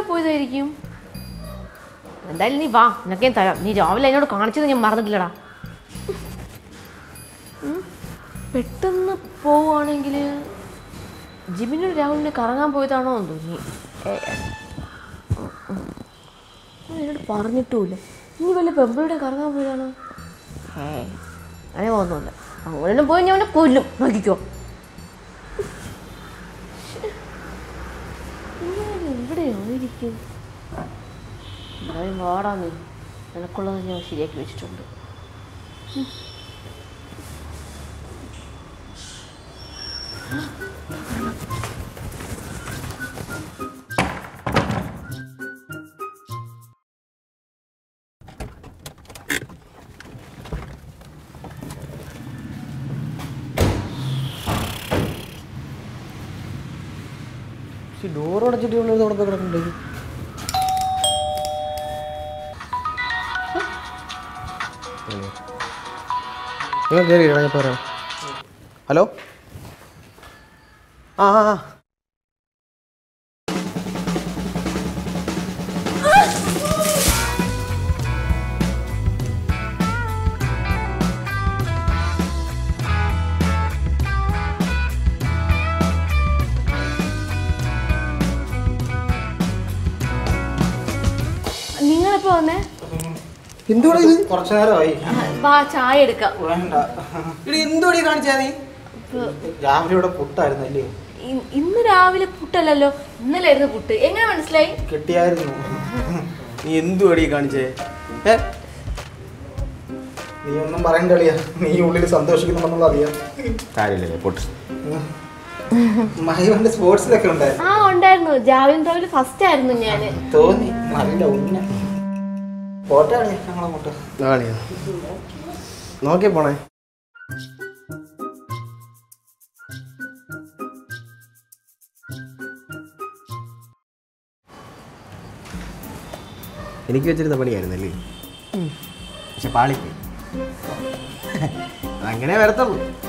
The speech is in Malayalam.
പോയതായിരിക്കും എന്തായാലും നീ വാ നിനക്ക് ഞാൻ തരാം നീ രാവിലെ എന്നോട് കാണിച്ചത് ഞാൻ മറന്നിട്ടില്ലടാ ഉം. പെട്ടെന്ന് പോവുകയാണെങ്കിൽ ജിമിനോട് രാഹുലിനെ കറങ്ങാൻ പോയതാണോ എന്ന് തോന്നി ഏ, ഏ. ഉം, ഉം. ഞാൻ എന്നോട് പറഞ്ഞിട്ടുമില്ല ഇനി വല്ല പെമ്പിളുടെ കറങ്ങാൻ പോയതാണോ ഏ അങ്ങനെ പോകുന്നില്ല അങ്ങനെ പോയി ഞാൻ അവനെ കൊല്ലും നോക്കിക്കോ എവിടെയായിരിക്കും എന്തായാലും വാടാ നീ നിനക്കുള്ളത് ഞാൻ ശരിയാക്കി വെച്ചിട്ടുണ്ട് ഡോർ അടച്ചിട്ട് ഇവിടെ അവിടെ പോയി കിടക്കണ്ടേ നിങ്ങൾ കയറി ഞാൻ പറയാം ഹലോ ആ ആ ആ. നിങ്ങളിപ്പോ വന്നേ എന്തുവാടാ ഇത് കുറച്ചു നേരമായി വാ ചായ എടുക്കാം വേണ്ട ഇവിടെ എന്തുവാടി കാണിച്ചാ നീ രാവിലെ ഇവിടെ പുട്ടായിരുന്നു അല്ലേ ഇ- ഇന്ന് രാവിലെ പുട്ടല്ലല്ലോ ഇന്നലെ ആയിരുന്നു പുട്ട് എങ്ങനെ മനസ്സിലായി കിട്ടിയായിരുന്നു നീ എന്തുവാടി കാണിച്ചേ ഏ നീ ഒന്നും പറയണ്ട കളിയാ നീ ഉള്ളിൽ സന്തോഷിക്കുന്നുണ്ടെന്നുള്ള അറിയാം കാര്യമില്ലല്ലേ പൊട്ട് മഹിവന്റെ സ്പോർട്സിലൊക്കെ ഉണ്ടായിരുന്നു ആ ഉണ്ടായിരുന്നു ജാവലിൻ ത്രോയിൽ ഫസ്റ്റ് ആയിരുന്നു ഞാന് തോന്നി നല്ല ഉന്ന പോട്ടെ കളിയാ ഞങ്ങളങ്ങോട്ട് നാളെയാ നോക്കി പോണേ എനിക്ക് വെച്ചിരുന്ന പണിയായിരുന്നല്ലേ പക്ഷെ പാളിപ്പോയി അതങ്ങനെ വരത്തുള്ളൂ